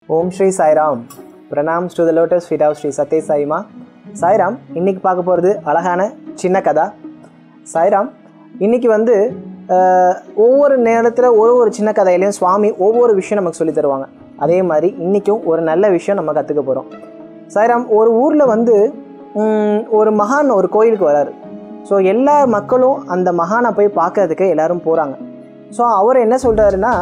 ஓம் ஸ்ரீ சாய்ராம் பிரணாம் to the lotus feet of Sri Sathya சாய்மா சாய்ராம் இன்னைக்கு பார்க்க போகிறது அழகான சின்ன கதா சாய்ராம் இன்னைக்கு வந்து அஹ், ஒவ்வொரு நேரத்தில் ஒரு ஒரு சின்ன கதையிலையும் சுவாமி ஒவ்வொரு விஷயம் நமக்கு சொல்லி தருவாங்க அதே மாதிரி இன்றைக்கும் ஒரு நல்ல விஷயம் நம்ம கற்றுக்க போகிறோம் சாய்ராம் ஒரு ஊரில் வந்து ம், ஒரு மகான் ஒரு கோயிலுக்கு வராரு ஸோ எல்லா மக்களும் அந்த மகானை போய் பார்க்கறதுக்கு எல்லாரும் போகிறாங்க ஸோ அவர் என்ன சொல்கிறாருன்னா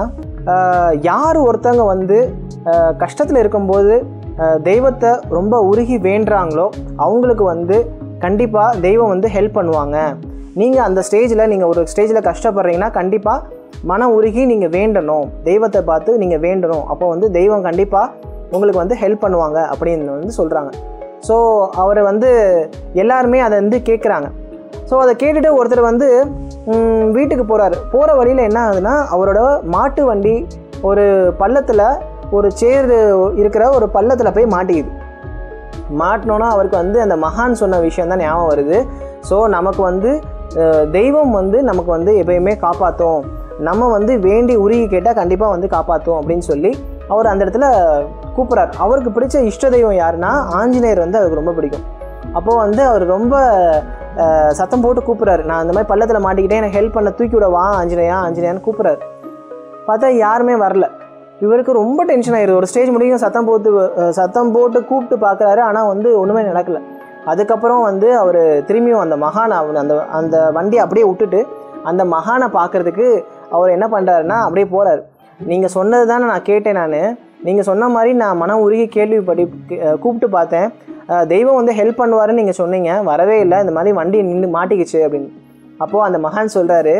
யார் ஒருத்தவங்க வந்து கஷ்டத்தில் இருக்கும்போது ஆஹ், தெய்வத்தை ரொம்ப உருகி வேண்டுறாங்களோ அவங்களுக்கு வந்து கண்டிப்பாக தெய்வம் வந்து ஹெல்ப் பண்ணுவாங்க நீங்கள் அந்த ஸ்டேஜில் நீங்கள் ஒரு ஸ்டேஜில் கஷ்டப்படுறீங்கன்னா கண்டிப்பாக மன உருகி நீங்கள் வேண்டணும் தெய்வத்தை பார்த்து நீங்கள் வேண்டணும் அப்போ வந்து தெய்வம் கண்டிப்பாக உங்களுக்கு வந்து ஹெல்ப் பண்ணுவாங்க அப்படின்னு வந்து சொல்கிறாங்க ஸோ அவரை வந்து எல்லாருமே அதை வந்து கேட்குறாங்க ஸோ அதை கேட்டுட்டு ஒருத்தர் வந்து ம், வீட்டுக்கு போகிறாரு போகிற வழியில் என்ன ஆகுதுன்னா அவரோட மாட்டு வண்டி ஒரு பள்ளத்தில் ஒரு சேர் இருக்கிற ஒரு பள்ளத்தில் போய் மாட்டிக்குது மாட்டினோன்னா அவருக்கு வந்து அந்த மகான் சொன்ன விஷயம் தான் ஞாபகம் வருது ஸோ நமக்கு வந்து அஹ், தெய்வம் வந்து நமக்கு வந்து எப்பயுமே காப்பாற்றும் நம்ம வந்து வேண்டி உருகி கேட்டால் கண்டிப்பாக வந்து காப்பாற்றும் அப்படின்னு சொல்லி அவர் அந்த இடத்துல கூப்பிட்றாரு அவருக்கு பிடிச்ச இஷ்ட தெய்வம் யாருன்னா ஆஞ்சநேயர் வந்து அவருக்கு ரொம்ப பிடிக்கும் அப்போது வந்து அவர் ரொம்ப அஹ், சத்தம் போட்டு கூப்பிட்றாரு நான் இந்த மாதிரி பள்ளத்தில் மாட்டிக்கிட்டேன் எனக்கு ஹெல்ப் பண்ண தூக்கி விட வா ஆஞ்சநேயா ஆஞ்சநேயான்னு கூப்பிட்றாரு பார்த்தா யாருமே வரல இவருக்கு ரொம்ப டென்ஷன் ஆயிடுது ஒரு ஸ்டேஜ் முடியும் சத்தம் போட்டு அஹ், சத்தம் போட்டு கூப்பிட்டு பார்க்குறாரு ஆனால் வந்து ஒன்றுமே நடக்கல அதுக்கப்புறம் வந்து அவர் திரும்பியும் அந்த மகானை அவர் அந்த அந்த வண்டியை அப்படியே விட்டுட்டு அந்த மகானை பார்க்கறதுக்கு அவர் என்ன பண்ணுறாருன்னா அப்படியே போகிறாரு நீங்கள் சொன்னது தானே நான் கேட்டேன் நான் நீங்கள் சொன்ன மாதிரி நான் மனம் உருகி கேள்விப்படி அஹ், கூப்பிட்டு பார்த்தேன் அஹ், தெய்வம் வந்து ஹெல்ப் பண்ணுவாருன்னு நீங்கள் சொன்னீங்க வரவே இல்லை இந்த மாதிரி வண்டி நின்று மாட்டிக்கிச்சு அப்படின்னு அப்போது அந்த மகான் சொல்கிறாரு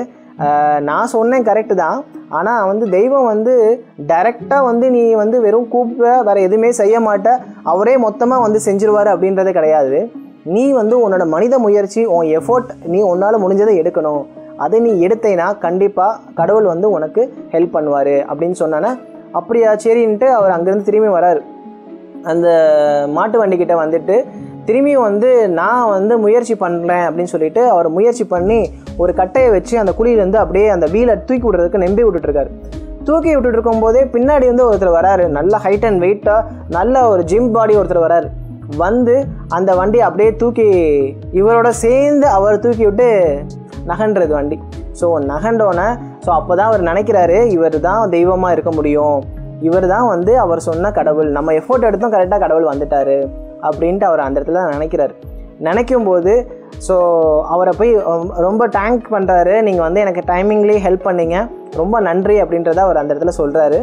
நான் சொன்னேன் கரெக்டு தான் ஆனால் வந்து தெய்வம் வந்து டைரெக்டாக வந்து நீ வந்து வெறும் கூப்பிட வேறு எதுவுமே செய்ய மாட்ட அவரே மொத்தமாக வந்து செஞ்சிருவார் அப்படின்றது கிடையாது நீ வந்து உன்னோட மனித முயற்சி உன் எஃபோர்ட் நீ உன்னால் முடிஞ்சதை எடுக்கணும் அதை நீ எடுத்தேன்னா கண்டிப்பாக கடவுள் வந்து உனக்கு ஹெல்ப் பண்ணுவார் அப்படின்னு சொன்னானே அப்படியா சரின்ட்டு அவர் அங்கேருந்து திரும்பி வராரு அந்த மாட்டு வண்டிக்கிட்ட வந்துட்டு திரும்பியும் வந்து நான் வந்து முயற்சி பண்ணுறேன் அப்படின்னு சொல்லிட்டு அவர் முயற்சி பண்ணி ஒரு கட்டையை வச்சு அந்த குழியிலேருந்து அப்படியே அந்த வீலை தூக்கி விடுறதுக்கு நம்பி விட்டுட்ருக்காரு தூக்கி விட்டுட்டு இருக்கும்போதே பின்னாடி வந்து ஒருத்தர் வராரு நல்ல ஹைட் அண்ட் வெயிட்டாக நல்ல ஒரு ஜிம் பாடி ஒருத்தர் வராரு வந்து அந்த வண்டியை அப்படியே தூக்கி இவரோட சேர்ந்து அவர் தூக்கி விட்டு நகன்றது வண்டி ஸோ நகண்டோன்னே ஸோ அப்போ தான் அவர் நினைக்கிறாரு இவர் தான் தெய்வமாக இருக்க முடியும் இவர் தான் வந்து அவர் சொன்ன கடவுள் நம்ம எஃபோர்ட் எடுத்தும் கரெக்டாக கடவுள் வந்துட்டாரு அப்படின்ட்டு அவர் அந்த இடத்துல நினைக்கிறாரு நினைக்கும் போது ஸோ அவரை போய் ரொம்ப- ரொம்ப டேங்க் பண்ணுறாரு நீங்கள் வந்து எனக்கு டைமிங்லேயே ஹெல்ப் பண்ணீங்க ரொம்ப நன்றி அப்படின்றத அவர் அந்த இடத்துல சொல்கிறாரு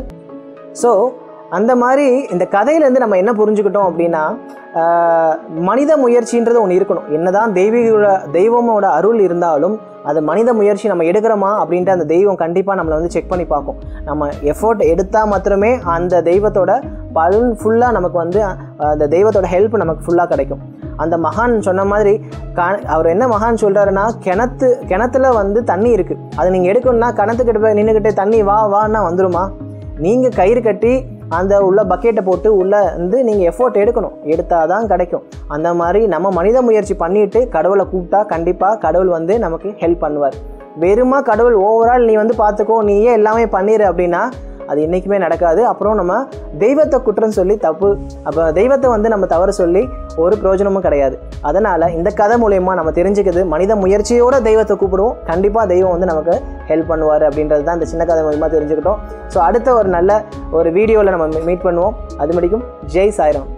ஸோ அந்த மாதிரி இந்த கதையிலேருந்து நம்ம என்ன புரிஞ்சுக்கிட்டோம் அப்படின்னா ஆஹ், மனித முயற்சின்றது ஒன்று இருக்கணும் என்னதான் தெய்வீக தெய்வமோட அருள் இருந்தாலும் அது மனித முயற்சி நம்ம எடுக்கிறோமா அப்படின்ட்டு அந்த தெய்வம் கண்டிப்பாக நம்மளை வந்து செக் பண்ணி பார்க்கும் நம்ம எஃபோர்ட் எடுத்தால் மாத்திரமே அந்த தெய்வத்தோட பலன் ஃபுல்லாக நமக்கு வந்து அஹ், அந்த தெய்வத்தோட ஹெல்ப் நமக்கு ஃபுல்லாக கிடைக்கும் அந்த மகான் சொன்ன மாதிரி க அவர் என்ன மகான் சொல்கிறாருன்னா கிணத்து கிணத்துல வந்து தண்ணி இருக்குது அது நீங்கள் எடுக்கணும்னா கிணத்துக்கிட்ட போய் நின்றுக்கிட்டே தண்ணி வா வான்னா வந்துருமா நீங்கள் கயிறு கட்டி அந்த உள்ள பக்கெட்டை போட்டு உள்ளே வந்து நீங்கள் எஃபோர்ட் எடுக்கணும் எடுத்தால் தான் கிடைக்கும் அந்த மாதிரி நம்ம மனித முயற்சி பண்ணிட்டு கடவுளை கூப்பிட்டா கண்டிப்பாக கடவுள் வந்து நமக்கு ஹெல்ப் பண்ணுவார் வெறுமா கடவுள் ஓவரால் நீ வந்து பார்த்துக்கோ நீயே எல்லாமே பண்ணிடு அப்படின்னா அது என்றைக்குமே நடக்காது அப்புறம் நம்ம தெய்வத்தை குற்றம் சொல்லி தப்பு அப்போ தெய்வத்தை வந்து நம்ம தவறு சொல்லி ஒரு பிரயோஜனமும் கிடையாது அதனால் இந்த கதை மூலயமா நம்ம தெரிஞ்சுக்கிறது மனித முயற்சியோட தெய்வத்தை கூப்பிடுவோம் கண்டிப்பாக தெய்வம் வந்து நமக்கு ஹெல்ப் பண்ணுவார் அப்படின்றது தான் இந்த சின்ன கதை மூலயமா தெரிஞ்சுக்கிட்டோம் ஸோ அடுத்த ஒரு நல்ல ஒரு வீடியோவில் நம்ம மீட் பண்ணுவோம் அது முடிக்கும் ஜெய் சாய்ராம்